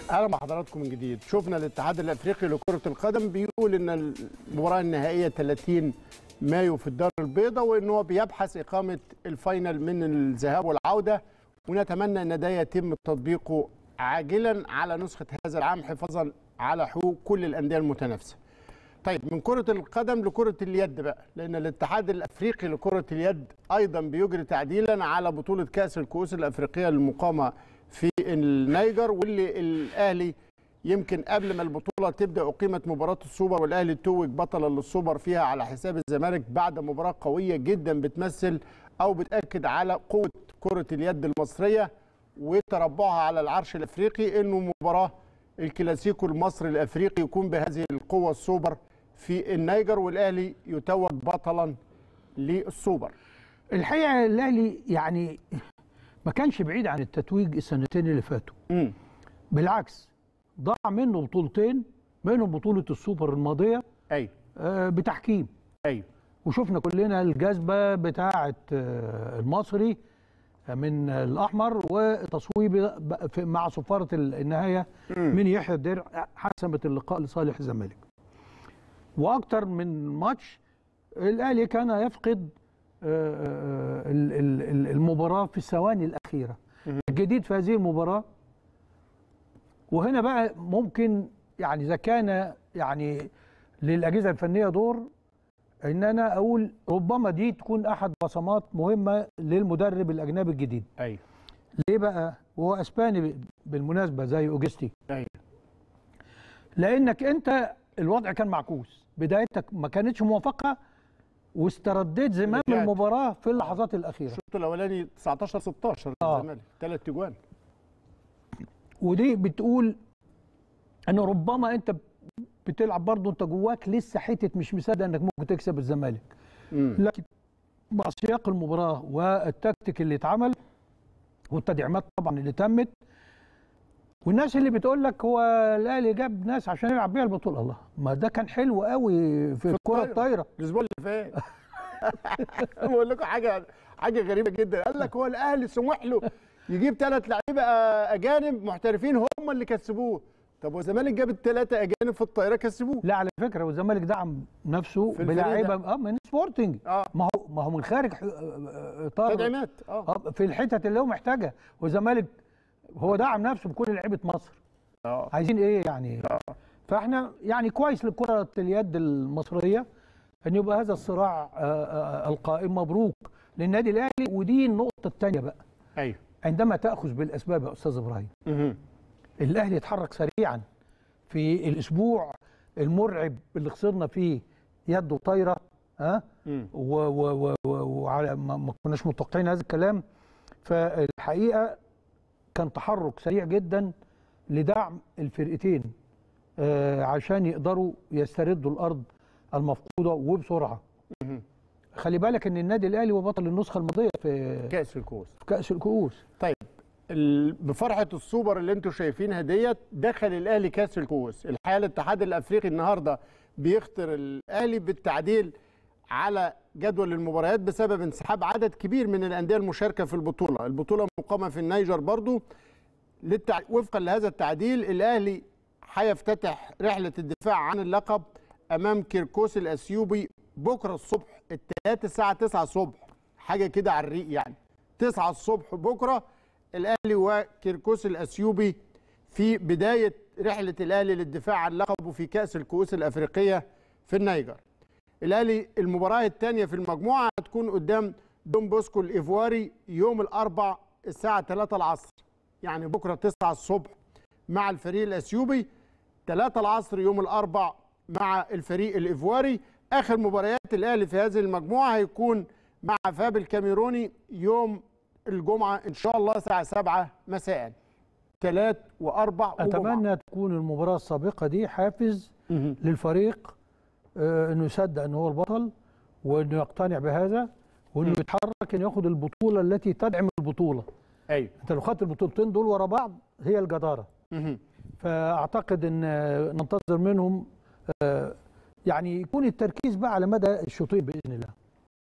اهلا بحضراتكم من جديد شفنا الاتحاد الافريقي لكره القدم بيقول ان المباراه النهائيه 30 مايو في الدار البيضاء وان هو بيبحث اقامه الفاينل من الذهاب والعوده ونتمنى ان ده يتم تطبيقه عاجلا على نسخه هذا العام حفاظا على حقوق كل الانديه المتنافسه. طيب من كرة القدم لكرة اليد بقى لأن الاتحاد الأفريقي لكرة اليد أيضا بيجري تعديلا على بطولة كأس الكؤوس الأفريقية المقامة في النيجر واللي الأهلي يمكن قبل ما البطولة تبدأ أقيمت مباراة السوبر والأهلي توج بطلا للسوبر فيها على حساب الزمالك بعد مباراة قوية جدا بتمثل أو بتأكد على قوة كرة اليد المصرية وتربعها على العرش الأفريقي إنه مباراة الكلاسيكو المصري الأفريقي يكون بهذه القوة السوبر في النيجر والاهلي يتوج بطلا للسوبر الحقيقه الاهلي يعني ما كانش بعيد عن التتويج السنتين اللي فاتوا امم بالعكس ضاع منه بطولتين منهم بطوله السوبر الماضيه ايوه آه، بتحكيم ايوه وشفنا كلنا الجذبه بتاعه آه، المصري من الاحمر وتصويب في- مع صفاره النهايه من يحيى الدرع حسمت اللقاء لصالح الزمالك واكتر من ماتش الاهلي كان يفقد آه، آه، ال- ال- ال- المباراه في الثواني الاخيره الجديد في هذه المباراه وهنا بقى ممكن يعني اذا كان يعني للاجهزه الفنيه دور ان انا اقول ربما دي تكون احد بصمات مهمه للمدرب الاجنبي الجديد ايوه ليه بقى وهو اسباني بالمناسبه زي اوجستي ايوه لانك انت الوضع كان معكوس بدايتك ما كانتش موافقه واسترديت زمام رجعت. المباراه في اللحظات الاخيره الشوط الاولاني 19 16 آه. الزمالك ثلاث تجوان ودي بتقول ان ربما انت بتلعب برضه انت جواك لسه حته مش مصدق انك ممكن تكسب الزمالك امم لكن مع سياق المباراه والتكتيك اللي اتعمل والتدعيمات طبعا اللي تمت والناس اللي بتقول لك هو الاهلي جاب ناس عشان يلعب بيها البطوله الله ما ده كان حلو قوي في الكره الطايرة. الطايره الاسبوع اللي فات بقول لكم حاجه حاجه غريبه جدا قال لك هو الاهلي سمح له يجيب ثلاث لعيبه اجانب محترفين هم اللي كسبوه طب والزمالك جاب الثلاثه اجانب في الطايره كسبوه لا على فكره والزمالك دعم نفسه في الفريق بلاعيبه ده. اه من سبورتنج اه ما هو ما هو من خارج ح- آه، اطار تدعيمات اه آه، في الحتت اللي هو محتاجها والزمالك هو دعم نفسه بكل لعيبه مصر اه عايزين ايه يعني فاحنا يعني كويس لكره اليد المصريه ان يبقى هذا الصراع آه، آه، القائم مبروك للنادي الاهلي ودي النقطه الثانيه بقى ايوه عندما تاخذ بالاسباب يا استاذ ابراهيم مهم. الاهلي اتحرك سريعا في الاسبوع المرعب اللي خسرنا فيه يد وطايره ها مم. و- و- و- و- وعلى ما ما كناش متوقعين هذا الكلام فالحقيقه كان تحرك سريع جدا لدعم الفرقتين آه، عشان يقدروا يستردوا الارض المفقوده وبسرعه مهم. خلي بالك ان النادي الاهلي هو بطل النسخه الماضيه في كاس الكؤوس في كاس الكؤوس طيب ال- بفرحه السوبر اللي انتم شايفينها ديت دخل الاهلي كاس الكؤوس الحقيقه الاتحاد الافريقي النهارده بيخطر الاهلي بالتعديل على جدول المباريات بسبب انسحاب عدد كبير من الانديه المشاركه في البطوله البطوله مقامه في النيجر برضو للتع... وفقا لهذا التعديل الاهلي هيفتتح رحله الدفاع عن اللقب امام كيركوس الاثيوبي بكره الصبح الثلاث الساعه 9 الصبح حاجه كده على الريق يعني 9 الصبح بكره الاهلي وكيركوس الاثيوبي في بدايه رحله الاهلي للدفاع عن لقبه في كاس الكؤوس الافريقيه في النيجر الاهلي المباراه الثانيه في المجموعه هتكون قدام دون بوسكو الايفواري يوم الاربع الساعه 3 العصر يعني بكره 9 الصبح مع الفريق الاثيوبي 3 العصر يوم الاربع مع الفريق الايفواري اخر مباريات الاهلي في هذه المجموعه هيكون مع فاب الكاميروني يوم الجمعه ان شاء الله الساعه 7 مساء ثلاث واربع وجمعة. اتمنى تكون المباراه السابقه دي حافز مهم. للفريق آه، انه يصدق ان هو البطل وانه يقتنع بهذا وانه يتحرك انه ياخد البطوله التي تدعم البطوله ايوه انت لو خدت البطولتين دول ورا بعض هي الجداره مهم. فاعتقد ان آه، ننتظر منهم آه، يعني يكون التركيز بقى على مدى الشوطين باذن الله